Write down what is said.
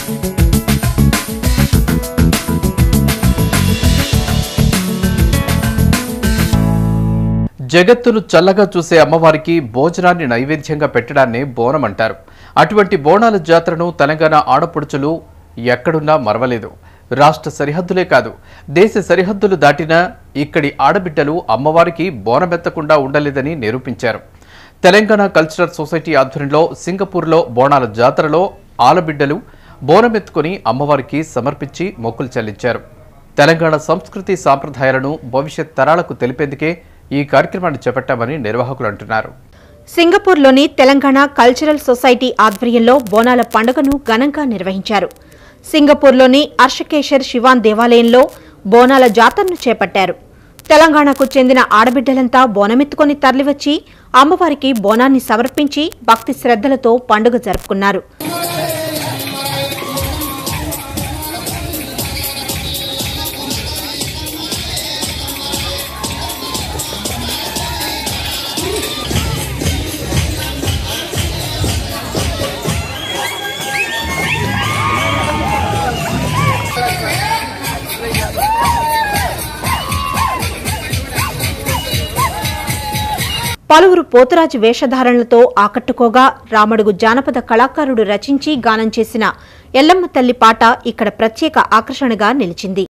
జగత్తును చల్లగా చూసే అమ్మవారికి భోజనాన్ని నైవేద్యంగా పెట్టడాన్ని బోనం అంటారు అటువంటి బోనాల జాతరను తెలంగాణ ఆడపడుచులు ఎక్కడున్నా మరవలేదు రాష్ట్ర సరిహద్దులే కాదు దేశ సరిహద్దులు దాటినా ఇక్కడి ఆడబిడ్డలు అమ్మవారికి బోనమెత్తకుండా ఉండలేదని నిరూపించారు తెలంగాణ కల్చరల్ సొసైటీ ఆధ్వర్యంలో సింగపూర్లో బోనాల జాతరలో ఆలబిడ్డలు బోనమెత్తుకొని అమ్మవారికి సమర్పించి మొక్కులు చెల్లించారు తెలంగాణ సంస్కృతి సాంప్రదాయాలను భవిష్యత్ తరాలకు తెలిపేందుకే ఈ కార్యక్రమాన్ని చేపట్టామని నిర్వాహకులు అంటున్నారు సింగపూర్లోని తెలంగాణ కల్చరల్ సొసైటీ ఆధ్వర్యంలో బోనాల పండుగను ఘనంగా నిర్వహించారు సింగపూర్లోని అర్షకేశర్ శివాన్ దేవాలయంలో బోనాల జాతరను చేపట్టారు తెలంగాణకు చెందిన ఆడబిడ్డలంతా బోనమెత్తుకొని తరలివచ్చి అమ్మవారికి బోనాన్ని సమర్పించి భక్తి శ్రద్ధలతో పండుగ జరుపుకున్నారు పలువురు పోతురాజు వేషధారణలతో ఆకట్టుకోగా రామడుగు జానపద కళాకారుడు రచించి గానం చేసిన ఎల్లమ్మ తల్లి పాట ఇక్కడ ప్రత్యేక ఆకర్షణగా నిలిచింది